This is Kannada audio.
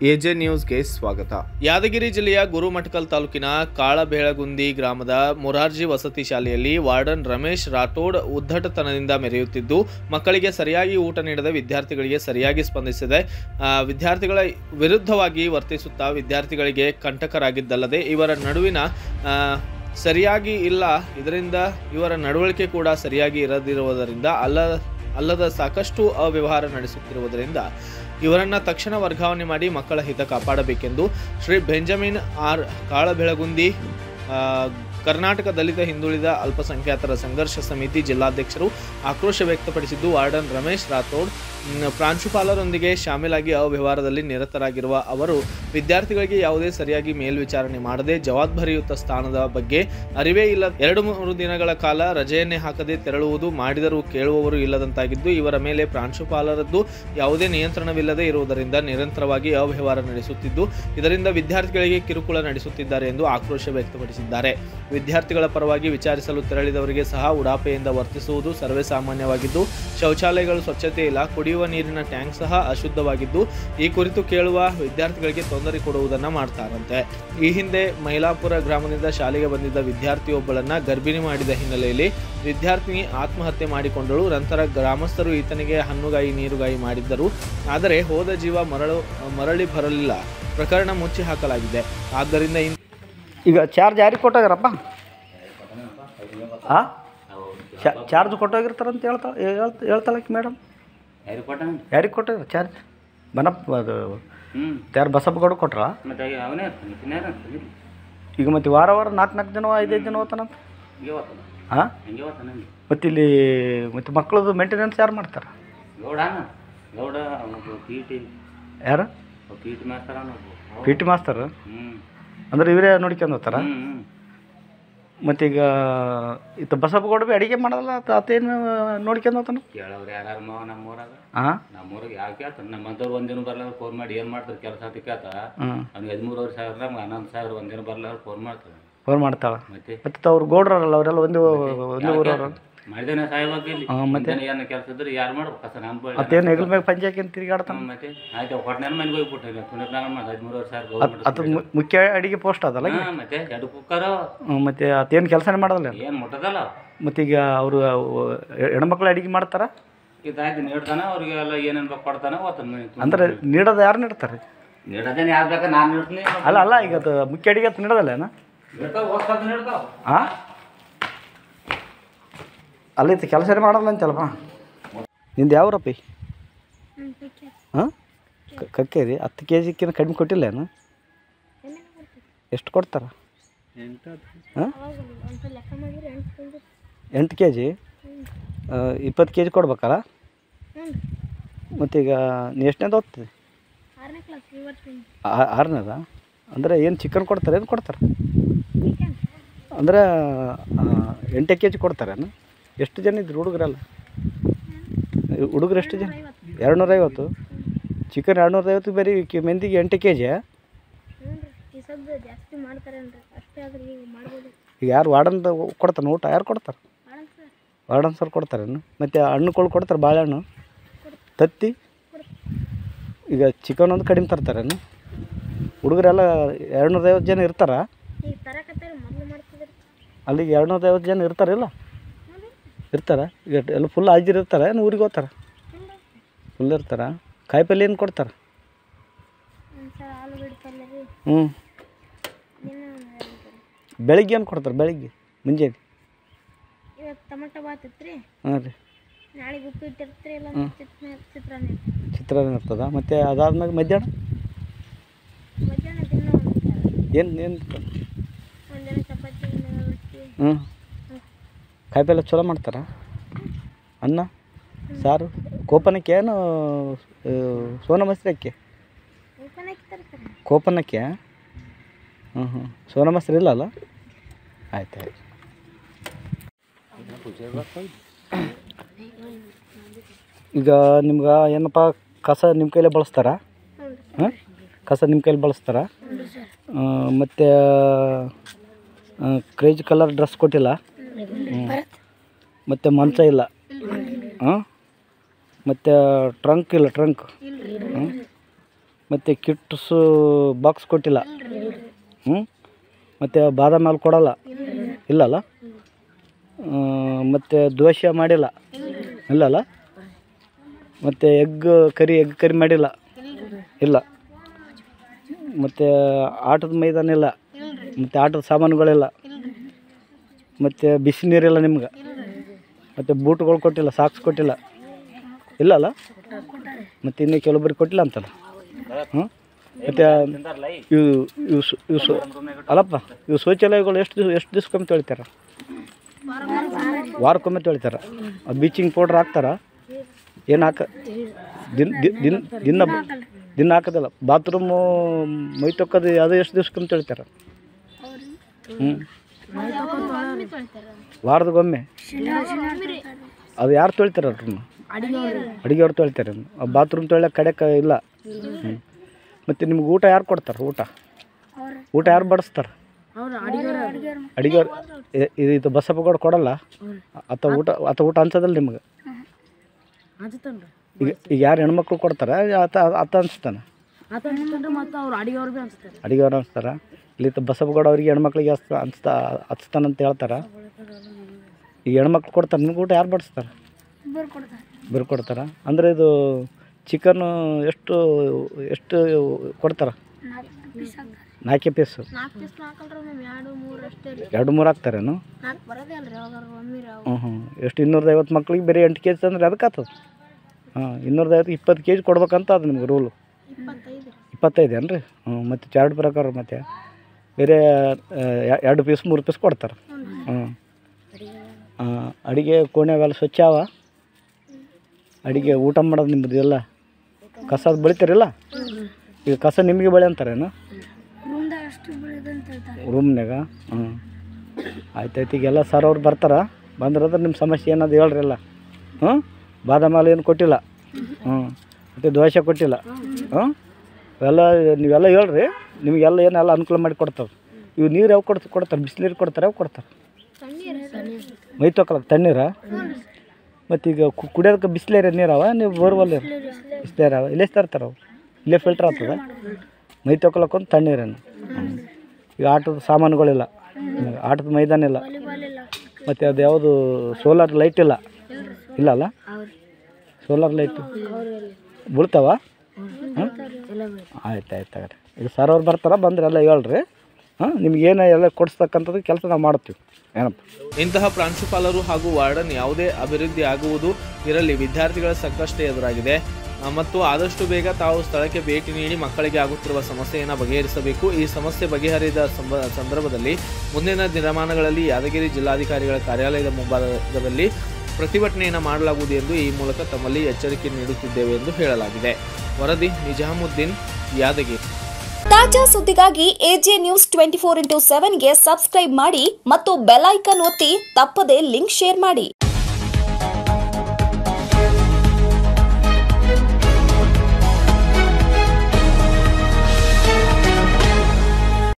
ಎಜೆ ನ್ಯೂಸ್ಗೆ ಸ್ವಾಗತ ಯಾದಗಿರಿ ಜಿಲ್ಲೆಯ ಗುರುಮಠಕಲ್ ತಾಲೂಕಿನ ಕಾಳಬೇಳಗುಂದಿ ಗ್ರಾಮದ ಮೊರಾರ್ಜಿ ವಸತಿ ಶಾಲೆಯಲ್ಲಿ ವಾರ್ಡನ್ ರಮೇಶ್ ರಾಠೋಡ್ ಉದ್ದಟತನದಿಂದ ಮೆರೆಯುತ್ತಿದ್ದು ಮಕ್ಕಳಿಗೆ ಸರಿಯಾಗಿ ಊಟ ನೀಡದ ವಿದ್ಯಾರ್ಥಿಗಳಿಗೆ ಸರಿಯಾಗಿ ಸ್ಪಂದಿಸದೆ ಆ, ವಿದ್ಯಾರ್ಥಿಗಳ ವಿರುದ್ಧವಾಗಿ ವರ್ತಿಸುತ್ತಾ ವಿದ್ಯಾರ್ಥಿಗಳಿಗೆ ಕಂಟಕರಾಗಿದ್ದಲ್ಲದೆ ಇವರ ನಡುವಿನ ಆ, ಸರಿಯಾಗಿ ಇಲ್ಲ ಇದರಿಂದ ಇವರ ನಡವಳಿಕೆ ಕೂಡ ಸರಿಯಾಗಿ ಇರದಿರುವುದರಿಂದ ಅಲ್ಲ ಅಲ್ಲದ ಸಾಕಷ್ಟು ಅವ್ಯವಹಾರ ನಡೆಸುತ್ತಿರುವುದರಿಂದ ಇವರನ್ನ ತಕ್ಷಣ ವರ್ಗಾವಣೆ ಮಾಡಿ ಮಕ್ಕಳ ಹಿತ ಕಾಪಾಡಬೇಕೆಂದು ಶ್ರೀ ಬೆಂಜಮಿನ್ ಆರ್ ಕಾಳಬೆಳಗುಂದಿ ಆ, ಕರ್ನಾಟಕ ದಲಿತ ಹಿಂದುಳಿದ ಅಲ್ಪಸಂಖ್ಯಾತರ ಸಂಘರ್ಷ ಸಮಿತಿ ಜಿಲ್ಲಾಧ್ಯಕ್ಷರು ಆಕ್ರೋಶ ವ್ಯಕ್ತಪಡಿಸಿದ್ದು ವಾರ್ಡನ್ ರಮೇಶ್ ರಾಥೋಡ್ ಮ್, ಪ್ರಾಂಶುಪಾಲರೊಂದಿಗೆ ಶಾಮೀಲಾಗಿ ಅವ್ಯವಹಾರದಲ್ಲಿ ನಿರತರಾಗಿರುವ ಅವರು ವಿದ್ಯಾರ್ಥಿಗಳಿಗೆ ಯಾವುದೇ ಸರಿಯಾಗಿ ಮೇಲ್ವಿಚಾರಣೆ ಮಾಡದೆ ಜವಾಬ್ದಾರಿಯುತ ಸ್ಥಾನದ ಬಗ್ಗೆ ಅರಿವೇ ಇಲ್ಲ ಎರಡು ಮೂರು ದಿನಗಳ ಕಾಲ ರಜೆಯನ್ನೇ ಹಾಕದೆ ತೆರಳುವುದು ಮಾಡಿದರೂ ಕೇಳುವವರು ಇಲ್ಲದಂತಾಗಿದ್ದು ಇವರ ಮೇಲೆ ಪ್ರಾಂಶುಪಾಲರದ್ದು ಯಾವುದೇ ನಿಯಂತ್ರಣವಿಲ್ಲದೆ ಇರುವುದರಿಂದ ನಿರಂತರವಾಗಿ ಅವ್ಯವಹಾರ ನಡೆಸುತ್ತಿದ್ದು ಇದರಿಂದ ವಿದ್ಯಾರ್ಥಿಗಳಿಗೆ ಕಿರುಕುಳ ನಡೆಸುತ್ತಿದ್ದಾರೆ ಎಂದು ಆಕ್ರೋಶ ವ್ಯಕ್ತಪಡಿಸಿದ್ದಾರೆ ವಿದ್ಯಾರ್ಥಿಗಳ ಪರವಾಗಿ ವಿಚಾರಿಸಲು ತೆರಳಿದವರಿಗೆ ಸಹ ಉಡಾಪೆಯಿಂದ ವರ್ತಿಸುವುದು ಸರ್ವೇ ಸಾಮಾನ್ಯವಾಗಿದ್ದು ಶೌಚಾಲಯಗಳು ಸ್ವಚ್ಛತೆ ಇಲ್ಲ ಕುಡಿಯುವ ನೀರಿನ ಟ್ಯಾಂಕ್ ಸಹ ಅಶುದ್ಧವಾಗಿದ್ದು ಈ ಕುರಿತು ಕೇಳುವ ವಿದ್ಯಾರ್ಥಿಗಳಿಗೆ ತೊಂದರೆ ಕೊಡುವುದನ್ನು ಮಾಡ್ತಾರಂತೆ ಈ ಹಿಂದೆ ಮೈಲಾಪುರ ಗ್ರಾಮದಿಂದ ಶಾಲೆಗೆ ಬಂದಿದ್ದ ವಿದ್ಯಾರ್ಥಿಯೊಬ್ಬಳನ್ನ ಗರ್ಭಿಣಿ ಮಾಡಿದ ಹಿನ್ನೆಲೆಯಲ್ಲಿ ವಿದ್ಯಾರ್ಥಿನಿ ಆತ್ಮಹತ್ಯೆ ಮಾಡಿಕೊಂಡಳು ನಂತರ ಗ್ರಾಮಸ್ಥರು ಈತನಿಗೆ ಹಣ್ಣುಗಾಯಿ ನೀರುಗಾಯಿ ಮಾಡಿದ್ದರು ಆದರೆ ಹೋದ ಜೀವ ಮರಳು ಮರಳಿ ಬರಲಿಲ್ಲ ಪ್ರಕರಣ ಮುಚ್ಚಿ ಹಾಕಲಾಗಿದೆ ಆದ್ದರಿಂದ ಇನ್ ಈಗ ಚಾರ್ಜ್ ಯಾರಿಗೆ ಕೊಟ್ಟೋಗ್ಯಾರಪ್ಪ ಹಾಂ ಚಾರ್ಜ್ ಕೊಟ್ಟೋಗಿರ್ತಾರಂತ ಹೇಳ್ತಾ ಹೇಳ್ತ ಹೇಳ್ತಾಳಕ್ಕೆ ಮೇಡಮ್ ಯಾರಿಗೆ ಕೊಟ್ಟಾನ ಯಾರಿಗೆ ಕೊಟ್ಟೋಗ್ಯಾರ ಚಾರ್ಜ್ ಬನಪ್ಪ ಅದು ಹ್ಞೂ ಯಾರು ಬಸಪ್ಪಗೌಡ ಕೊಟ್ರ ಮತ್ತೆ ಅವನೇ ಇರ್ತಾನೆ ಇನ್ಯಾರು ಇರ್ತಾನೆ ಈಗ ಮತ್ತೆ ವಾರ ವಾರ ನಾಲ್ಕು ನಾಲ್ಕು ದಿನ ಐದೈದು ದಿನ ಹೋಗ್ತಾನಂತ ಹಿಂಗೆ ಓದ್ತಾನ ಹಾಂ ಹಿಂಗೆ ಓದ್ತಾನೆ ಹಂಗೆ ಮತ್ತು ಇಲ್ಲಿ ಮತ್ತು ಮಕ್ಕಳದು ಮೇಂಟೆನೆನ್ಸ್ ಯಾರು ಮಾಡ್ತಾರೆ ಗೌಡನ ಗೌಡ ಅವನು ಪಿ ಟಿ ಯಾರು ಪಿ ಟಿ ಮಾಸ್ತರ ಪಿ ಟಿ ಮಾಸ್ತರ್ ಹ್ಞೂ ಅಂದ್ರೆ ಇವರೇ ನೋಡ್ಕೊಂಡು ಹೋಗ್ತಾರ ಹ್ಞೂ ಹ್ಞೂ ಮತ್ತೀಗ ಇತ್ತು ಬಸಪ್ಪಗೌಡ ಭೀ ಅಡಿಗೆ ಮಾಡಲ್ಲ ಆತ ಆತೇನು ನೋಡ್ಕೊಂಡು ಹೋಗ್ತಾನ ಕೇಳವ್ರು ಯಾರು ಮಾವ ನಮ್ಮೂರಾಗ ಹಾಂ ನಮ್ಮೂರಾಗ ಯಾವ ಕೇಳ್ತಾನೆ ನಮ್ಮಂಥವ್ರು ಒಂದಿನ ಬರ್ಲಾರ ಫೋನ್ ಮಾಡಿ ಏನು ಮಾಡ್ತಾರೆ ಕೆಲಸ ಅಂತ ಕೇಳ್ತ ಹ್ಞೂ ಅವ್ನಿಗೆ ಹದಿಮೂರುವರೆ ಸಾವಿರ ನಮ್ಗೆ ಹನ್ನೊಂದು ಸಾವಿರ ಒಂದಿನ ಬರ್ಲಾರ ಫೋನ್ ಮಾಡ್ತಾರೆ ಫೋನ್ ಮಾಡ್ತಾಳೆ ಮತ್ತೆ ಮತ್ತು ಅವ್ರು ಗೌಡ್ರಲ್ಲ ಅವರೆಲ್ಲ ಒಂದು ಒಂದು ಊರವ್ರು ಮಾಡಿದೇನೆ ಸಾಯವಾಗ ಇಲ್ಲಿ ಹಾಂ ಮತ್ತೆ ಏನು ಕೆಲಸ ಇದ್ರೆ ಯಾರು ಮಾಡ್ಬೇಕು ಕಸ ನಾನು ಬೇಡ ಮತ್ತೇನು ಹೆಗಲ ಮ್ಯಾಗ ಪಂಚಾಯತ್ ಅಂತ ತಿರುಗಾಡ್ತಾನ ಮತ್ತೆ ಆಯ್ತು ಹೊಟ್ಟೆ ಮನೆಗೆ ಹೋಗ್ಬಿಟ್ಟೆ ಪುನರ್ನಾಗ ಮಾಡಿ ಹದಿಮೂರುವರೆ ಸಾವಿರ ಗೌರ್ಮೆಂಟ್ ಅದು ಮು- ಮುಖ್ಯ ಅಡಿಗೆ ಪೋಸ್ಟ್ ಅದಲ್ಲ ಹಾ, ಮತ್ತೆ ಎರಡು ಕುಕ್ಕರು ಹ್ಮ್, ಮತ್ತೆ ಅದೇನು ಕೆಲಸನೇ ಮಾಡೋದಿಲ್ಲ ಏನು ಮುಟ್ಟದಲ್ಲ ಮತ್ತೀಗ ಅವರು ಹೆಣ್ಮಕ್ಳು ಅಡಿಗೆ ಮಾಡ್ತಾರ ಇದಾಯ್ತು ನೀಡ್ತಾನ ಅವ್ರಿಗೆ ಎಲ್ಲ ಏನೇನು ಬೇಕು ಕೊಡ್ತಾನ ಓದ್ತಾನೆ ಅಂದ್ರೆ ನೀಡೋದು ಯಾರು ನೀಡ್ತಾರೆ ನೀಡೋದೇನು ಯಾರು ಬೇಕಾ ನಾನು ನೀಡ್ತೀನಿ ಅಲ್ಲ ಅಲ್ಲ ಈಗ ಅದು ಮುಖ್ಯ ಅಡಿಗೆ ಅಂತ ನೀಡೋದಲ್ಲೇನ ನೀಡ್ತಾವ ಓದ್ತಾವ ನೀಡ್ತಾವ ಹಾಂ ಅಲ್ಲ ಇದು ಕೆಲಸನೇ ಮಾಡೋದಿಲ್ಲ ಅಂತಲ್ಲಪ್ಪ ನಿಂದು ಯಾವ್ರಪ್ಪಿ ಹಾಂ ಕಕ್ಕೇರಿ ಹತ್ತು ಕೆ ಜಿಕ್ಕಿಂತ ಕಡಿಮೆ ಕೊಟ್ಟಿಲ್ಲೇನು ಎಷ್ಟು ಕೊಡ್ತಾರ ಹಾಂ ಎಂಟು ಕೆ ಜಿ ಇಪ್ಪತ್ತು ಕೆ ಜಿ ಕೊಡ್ಬೇಕಲ್ಲ ಮತ್ತೀಗ ನೀ ಎಷ್ಟನೇದು ಓದ್ತೀವಿ ಆರನೇದ ಅಂದರೆ ಏನು ಚಿಕನ್ ಕೊಡ್ತಾರೆ ಏನು ಕೊಡ್ತಾರೆ ಅಂದರೆ ಎಂಟು ಕೆ ಜಿ ಕೊಡ್ತಾರೇನು ಎಷ್ಟು ಜನ ಇದ್ರು ಹುಡುಗರೆಲ್ಲ ಹುಡುಗರು ಎಷ್ಟು ಜನ ಎರಡು ನೂರೈವತ್ತು ಚಿಕನ್ ಎರಡು ನೂರೈವತ್ತು ಬರೀ ಕಿ- ಮಂದಿಗೆ ಎಂಟು ಕೆ ಜಿ ಈ ಸದ್ದ ಜಾಸ್ತಿ ಮಾಡ್ತಾರೇನ್ರಿ ಅಷ್ಟೇ ಆದ್ರೆ ಈಗ ಮಾಡ್ಬೋದು ಈಗ ಯಾರು ವಾರ್ಡನ್ ಕೊಡ್ತಾನೆ ಊಟ ಯಾರು ಕೊಡ್ತಾರೆ ಮಾಡಲ್ಲ ಸರ್ ವಾರ್ಡನ್ ಸರ್ ಕೊಡ್ತಾರೇನು ಮತ್ತು ಹಣ್ಣುಗಳು ಕೊಡ್ತಾರೆ ಬಾಳೆಹಣ್ಣು ತತ್ತಿ ಈಗ ಚಿಕನ್ ಒಂದು ಕಡಿಮೆ ತರ್ತಾರೇನು ಹುಡುಗರೆಲ್ಲ ಎರಡು ನೂರೈವತ್ತು ಜನ ಇರ್ತಾರ ಈಗ ತರಕತ್ತಾರೆ ಮೊದಲು ಮಾಡ್ತಿದ್ರಿ ಅಲ್ಲಿಗೆ ಎರಡು ನೂರೈವತ್ತು ಜನ ಇರ್ತಾರಿಲ್ಲ ಇರ್ತಾರ ಈಗ ಎಲ್ಲ ಫುಲ್ ಹಾಜಿರ್ ಇರ್ತಾರೆ ಏನು ಊರಿಗೆ ಹೋಗ್ತಾರ ಫುಲ್ ಇರ್ತಾರ ಕಾಯಿ ಪಲ್ಯ ಏನು ಕೊಡ್ತಾರೆ ಒಂದು ಸಲ ಆಲೂಗಡ್ಡೆ ಪಲ್ಯ ರೀ ಹ್ಞೂ ದಿನ ಒಂದು ಎರಡು ಸಲ. ಬೆಳಿಗ್ಗೆ ಏನು ಕೊಡ್ತಾರೆ ಬೆಳಿಗ್ಗೆ ಮುಂಜಾನೆ ಇವತ್ತು ಟೊಮಟೊ ಬಾತ್ ಇತ್ತು ಹಾಂ ರೀ ನಾಳೆಗೆ ಉಪ್ಪಿಟ್ಟು ಇರ್ತ್ರಿ ಇಲ್ಲ ಚಿತ್ರ ಚಿತ್ರಾನ್ನ ಇರ್ತ್ರಿ. ಚಿತ್ರಾನ್ನ ಇರ್ತದ ಮತ್ತು ಅದಾದ್ಮೇಲೆ ಮಧ್ಯಾಹ್ನ ಮಧ್ಯಾಹ್ನ ದಿನ ಒಂದು ಸಲ ಏನು ಏನು ಒಂದಿನ ಚಪಾತಿ ಒಂದಿನ ರೊಟ್ಟಿ ಹ್ಞೂ ಕಾಯಿ ಪಲ್ಯ ಚಲೋ ಮಾಡ್ತಾರ ಅನ್ನ ಸಾರು ಕೋಪನಕ್ಕೆ ಏನು ಆ, ಸೋನಾ ಮಸೂರಿ ಅಕ್ಕಿ ಉಪ್ಪನ್ನ ಹಾಕ್ತಾರೆ ಸರ್ ಕೋಪನಕ್ಕೆ ಹ್ಞೂ ಹ್ಞೂ ಸೋನಾ ಮಸೂರಿ ಇಲ್ಲ ಅಲ್ಲ ಆಯ್ತು ಆಯ್ತು ಈಗ ನಿಮ್ಗೆ ಏನಪ್ಪ ಕಸ ನಿಮ್ಮ ಕೈಲೇ ಬಳಸ್ತಾರ ಹ್ಞೂ ರೀ ಹಾಂ ಕಸ ನಿಮ್ಮ ಕೈಲಿ ಬಳಸ್ತಾರ ಮತ್ತು ಕ್ರೇಜ್ ಕಲರ್ ಡ್ರೆಸ್ ಕೊಟ್ಟಿಲ್ಲ ಮತ್ತು ಮಂಚ ಇಲ್ಲ ಹಾಂ ಮತ್ತು ಟ್ರಂಕ್ ಇಲ್ಲ ಟ್ರಂಕ್ ಹ್ಞೂ ಮತ್ತು ಕಿಟ್ಸು ಬಾಕ್ಸ್ ಕೊಟ್ಟಿಲ್ಲ ಹ್ಞೂ ಮತ್ತು ಬಾದಾಮಿ ಹಾಲು ಕೊಡಲ್ಲ ಇಲ್ಲಲ್ಲ ಮತ್ತು ದೋಸೆ ಮಾಡಿಲ್ಲ ಇಲ್ಲಲ್ಲ ಮತ್ತು ಎಗ್ ಕರಿ ಎಗ್ ಕರಿ ಮಾಡಿಲ್ಲ ಇಲ್ಲ ಮತ್ತು ಆಟದ ಮೈದಾನ ಇಲ್ಲ ಮತ್ತು ಆಟದ ಸಾಮಾನುಗಳಿಲ್ಲ ಮತ್ತು ಬಿಸಿ ನೀರಿಲ್ಲ ನಿಮ್ಗೆ ಮತ್ತು ಬೂಟ್ಗಳು ಕೊಟ್ಟಿಲ್ಲ ಸಾಕ್ಸ್ ಕೊಟ್ಟಿಲ್ಲ ಇಲ್ಲಲ್ಲ ಮತ್ತು ಇನ್ನು ಕೆಲವೊಬ್ಬರಿಗೆ ಕೊಟ್ಟಿಲ್ಲ ಅಂತಲ್ಲ ಹ್ಞೂ ಮತ್ತು ಇವು ಇವು ಸು- ಇವು ಸು ಅಲ್ಲಪ್ಪ ಇವು ಶೌಚಾಲಯಗಳು ಎಷ್ಟು ದಿವ್ಸ ಎಷ್ಟು ದಿವ್ಸಕ್ಕೊಮ್ಮೆ ತೊಳಿತಾರೆ ವಾರಕ್ಕೊಮ್ಮೆ ತೊಳಿತಾರೆ ಬೀಚಿಂಗ್ ಪೌಡ್ರ್ ಹಾಕ್ತಾರ ಏನು ಹಾಕ ದಿನ ದಿನ ದಿನ ದಿನ ದಿನ ಹಾಕೋದಿಲ್ಲ ಬಾತ್ರೂಮು ಮೈ ತೊಕ್ಕೋದು ಅದು ಎಷ್ಟು ದಿವ್ಸಕ್ಕೊಮ್ಮೆ ತೊಳಿತಾರೆ ಹ್ಞೂ ವಾರದಾಗೊಮ್ಮೆ ಅದು ಯಾರು ತೊಳಿತಾರೆ ಅದ್ರನ್ನ ಅಡುಗೆಯವ್ರು ತೊಳಿತಾರೆ ಬಾತ್ರೂಮ್ ತೊಳ್ಯಕ್ಕೆ ಕಡೆಕ ಇಲ್ಲ ಹ್ಞೂ ಮತ್ತು ನಿಮ್ಗೆ ಊಟ ಯಾರು ಕೊಡ್ತಾರೆ ಊಟ ಊಟ ಯಾರು ಬಡಿಸ್ತಾರೆ ಅಡುಗೆಯವ್ರು ಇದು ಇದು ಬಸಪ್ಪಗೌಡ ಕೊಡಲ್ಲ ಆತ ಊಟ ಆತ ಊಟ ಅನ್ಸೋದಿಲ್ಲ ನಿಮ್ಗೆ ಈಗ ಈಗ ಯಾರು ಹೆಣ್ಮಕ್ಳು ಕೊಡ್ತಾರೆ ಆತ ಆತ ಅನ್ಸ್ತಾನೆ ಅಡುಗೆಯವ್ರು ಅನ್ಸ್ತಾರ ಇಲ್ಲಿ ತ- ಬಸಪ್ಪಗೌಡ ಅವ್ರಿಗೆ ಹೆಣ್ಮಕ್ಳಿಗೆ ಹಸ್ತ ಅನ್ಸ್ತಾ ಹಚ್ತಾನಂತ ಹೇಳ್ತಾರೆ ಈಗ ಹೆಣ್ಮಕ್ಳು ಕೊಡ್ತಾರೆ ನಿಮ್ಗೆ ಊಟ ಯಾರು ಬಡಿಸ್ತಾರೆ ಇಬ್ಬರು ಕೊಡ್ತಾರೆ ಬಿರು ಕೊಡ್ತಾರ ಅಂದರೆ ಇದು ಚಿಕನ್ನು ಎಷ್ಟು ಎಷ್ಟು ಕೊಡ್ತಾರೆ ನಾಲ್ಕು ಪೀಸ್ ಹಾಕ್ತಾರೆ ನಾಲ್ಕೇ ಪೀಸು ನಾಲ್ಕು ಪೀಸ್ ಹಾಕಲ್ರಿ ಮ್ಯಾಮ್ ಎರಡು ಮೂರು ಅಷ್ಟೇ ರೀ ಎರಡು ಮೂರು ಹಾಕ್ತಾರೇನು ನಾಲ್ಕು ಬರೋದೇ ಅಲ್ರಿ ಯಾವಾಗ ಒಮ್ಮೆ ರೀ ಅವು ಹ್ಞೂ ಹ್ಞೂ ಎಷ್ಟು ಇನ್ನೂರೈವತ್ತು ಮಕ್ಳಿಗೆ ಬರೀ ಎಂಟು ಕೆ ಜಿ ಅಂದ್ರೆ ಅದಕ್ಕೆ ಆಗ್ತದೆ ಹಾಂ ಇನ್ನೂರೈವತ್ತು ಇಪ್ಪತ್ತು ಕೆ ಜಿ ಕೊಡ್ಬೇಕಂತ ಅದು ನಿಮ್ಗೆ ರೂಲು ಇಪ್ಪತ್ತೈದು ರೀ ಇಪ್ಪತ್ತೈದು ಏನು ರೀ ಹ್ಞೂ ಮತ್ತು ಚಾರ್ಟ್ ಪ್ರಕಾರ ಮತ್ತೆ ಬೇರೆ ಆ, ಎ- ಎರಡು ಪೀಸ್ ಮೂರು ಪೀಸ್ ಕೊಡ್ತಾರೆ ಹ್ಞೂ ಅಡುಗೆ ಕೋಣೆ ಅವೆಲ್ಲ ಸ್ವಚ್ಛ ಅವ ಅಡುಗೆ ಊಟ ಮಾಡೋದು ನಿಮ್ಮದು ಎಲ್ಲ ಕಸ ಅದು ಬೆಳಿತೀರಿಲ್ಲ ಈಗ ಕಸ ನಿಮಗೆ ಬೆಳೆ ಅಂತಾರೇನು ರೂಮ್ದಾಗ ಅಷ್ಟು ಬೆಳೆದಂತ ಹೇಳ್ತಾರೆ ರೂಮ್ನಾಗ ಹ್ಞೂ ಆಯ್ತಾಯ್ತು ಈಗೆಲ್ಲ ಸರ್ ಅವ್ರು ಬರ್ತಾರ ಬಂದ್ರಂದ್ರೆ ನಿಮ್ಮ ಸಮಸ್ಯೆ ಏನದು ಹೇಳ್ರಿ ಎಲ್ಲ ಹ್ಞೂ ಬಾದಾಮಿ ಹಾಲು ಏನು ಕೊಟ್ಟಿಲ್ಲ ಹ್ಞೂ ಮತ್ತು ದೋಸೆ ಕೊಟ್ಟಿಲ್ಲ ಹ್ಞೂ ಇವೆಲ್ಲ ನೀವೆಲ್ಲ ಹೇಳ್ರಿ ನಿಮಗೆಲ್ಲ ಏನೆಲ್ಲ ಅನುಕೂಲ ಮಾಡಿ ಕೊಡ್ತಾವೆ ಇವು ನೀರು ಯಾವ ಕೊಡ್ತ ಕೊಡ್ತಾರೆ ಬಿಸಿನೀರು ಕೊಡ್ತಾರೆ ಯಾವ ಕೊಡ್ತಾರೆ ಮೈ ತೊಗೊಳಕ್ಕೆ ತಣ್ಣೀರ ಮತ್ತು ಈಗ ಕು- ಕುಡಿಯೋದಕ್ಕೆ ಬಿಸಿಲೇರ ನೀರವ ನೀವು ಬೋರ್ವಲ್ ಬಿಸಿಲೇರವ ಇಲ್ಲೇ ತರ್ತಾರೆ ಅವು ಇಲ್ಲೇ ಫಿಲ್ಟರ್ ಆಗ್ತದೆ ಮೈ ತೊಗೊಳಕ್ಕೆ ಒಂದು ತಣ್ಣೀರೇನು ಈಗ ಆಟದ ಸಾಮಾನುಗಳಿಲ್ಲ ಹ್ಮ್, ಆಟದ ಮೈದಾನ ಇಲ್ಲ ವಾಲಿಬಾಲ್ ಇಲ್ಲ ಮತ್ತು ಅದು ಯಾವುದು ಸೋಲಾರ್ ಲೈಟ್ ಇಲ್ಲ ಇಲ್ಲ ಅಲ್ಲ ಸೋಲಾರ್ ಲೈಟ್ ಬೀಳ್ತಾವ ಹಾಂ ಆಯ್ತು ಆಯ್ತು ತಗೋರಿ ಈಗ ಸರ್ ಅವ್ರು ಬರ್ತಾರ ಬಂದ್ರೆ ಎಲ್ಲ ಹೇಳ್ರಿ ಹಾಂ ನಿಮ್ಗೇನು ಎಲ್ಲ ಕೊಡಿಸ್ತಕ್ಕಂಥದ್ದು ಕೆಲಸ ನಾವು ಮಾಡ್ತೀವಿ ಏನಪ್ಪ ಇಂತಹ ಪ್ರಾಂಶುಪಾಲರು ಹಾಗೂ ವಾರ್ಡನ್ ಯಾವುದೇ ಅಭಿವೃದ್ಧಿ ಆಗುವುದು ಇರಲಿ ವಿದ್ಯಾರ್ಥಿಗಳ ಸಂಕಷ್ಟ ಎದುರಾಗಿದೆ ಆ, ಮತ್ತು ಆದಷ್ಟು ಬೇಗ ತಾವು ಸ್ಥಳಕ್ಕೆ ಭೇಟಿ ನೀಡಿ ಮಕ್ಕಳಿಗೆ ಆಗುತ್ತಿರುವ ಸಮಸ್ಯೆಯನ್ನು ಬಗೆಹರಿಸಬೇಕು ಈ ಸಮಸ್ಯೆ ಬಗೆಹರಿದ ಸಂಬ ಸಂದರ್ಭದಲ್ಲಿ ಮುಂದಿನ ದಿನಮಾನಗಳಲ್ಲಿ ಯಾದಗಿರಿ ಜಿಲ್ಲಾಧಿಕಾರಿಗಳ ಕಾರ್ಯಾಲಯದ ಮುಂಭಾಗದಲ್ಲಿ ಪ್ರತಿಭಟನೆಯನ್ನು ಮಾಡಲಾಗುವುದು ಎಂದು ಈ ಮೂಲಕ ತಮ್ಮಲ್ಲಿ ಎಚ್ಚರಿಕೆ ನೀಡುತ್ತಿದ್ದೇವೆ ಎಂದು ಹೇಳಲಾಗಿದೆ ವರದಿ ನಿಜಾಮುದ್ದೀನ್ ಯಾದಗಿರಿ ತಾಜಾ ಸುದ್ದಿಗಾಗಿ AJ news twenty four into ಸೆವೆನ್ಗೆ ಸಬ್ಸ್ಕ್ರೈಬ್ ಮಾಡಿ ಮತ್ತು ಬೆಲ್ ಐಕನ್ ಒತ್ತಿ ತಪ್ಪದೇ ಲಿಂಕ್ ಶೇರ್ ಮಾಡಿ